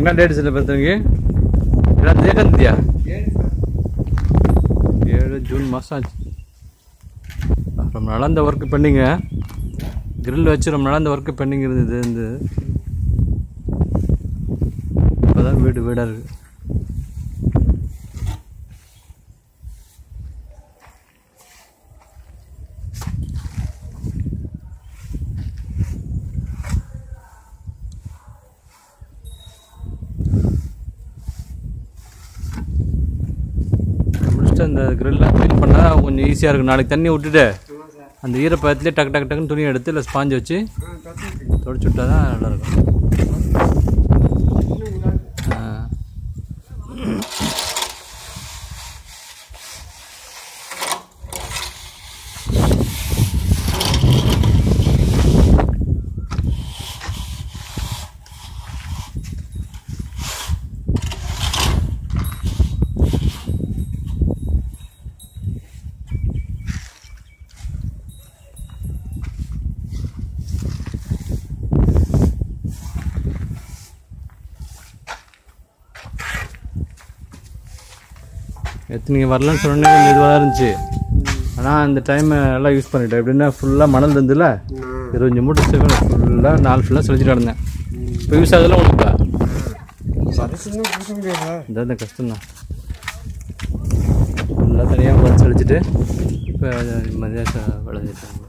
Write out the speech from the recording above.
என்ன டேட் சில பார்த்தவங்க என்ன டேட் இருந்தியா ஏழு ஜூன் மாதம் ஆச்சு ரொம்ப நாளாக இந்த ஒர்க்கு பெண்டிங்க grill வச்சு ரொம்ப நாளாக இந்த ஒர்க்கு பெண்டிங் இருந்தது இந்த இப்போதான் வீடு வீடாக இருக்குது முடிச்சுட்டு அந்த கிரில்லாம் க்ளீன் பண்ணால் கொஞ்சம் ஈஸியாக இருக்கும் நாளைக்கு தண்ணி விட்டுட்டு அந்த ஈரப்பதத்துலேயே டக்கு டக்கு டக்குன்னு துணி எடுத்து இல்லை ஸ்பாஞ்சு வச்சு தொடச்சி விட்டா தான் நல்லாயிருக்கும் ஆ. நேற்று நீங்கள் வரலன்னு சொன்னே கொஞ்சம் இதுவாக இருந்துச்சு ஆனால் அந்த டைம் எல்லாம் யூஸ் பண்ணிட்டேன் எப்படின்னா ஃபுல்லாக மணல் இருந்துல இருபஞ்சு மூட்டை சேர்க்கணும் ஃபுல்லாக நாலு ஃபுல்லாக செழிச்சிட்டு கிடந்தேன் இப்போ யூஸ் ஆகுதுல உங்களுக்கு அதுக்கு இன்னும் கொடுக்க முடியாதா இந்த இந்த கஷ்டம்தான் ஃபுல்லாக தனியாக வந்து செழிச்சிட்டு இப்போ நிம்மதியாக விளைஞ்சிட்டு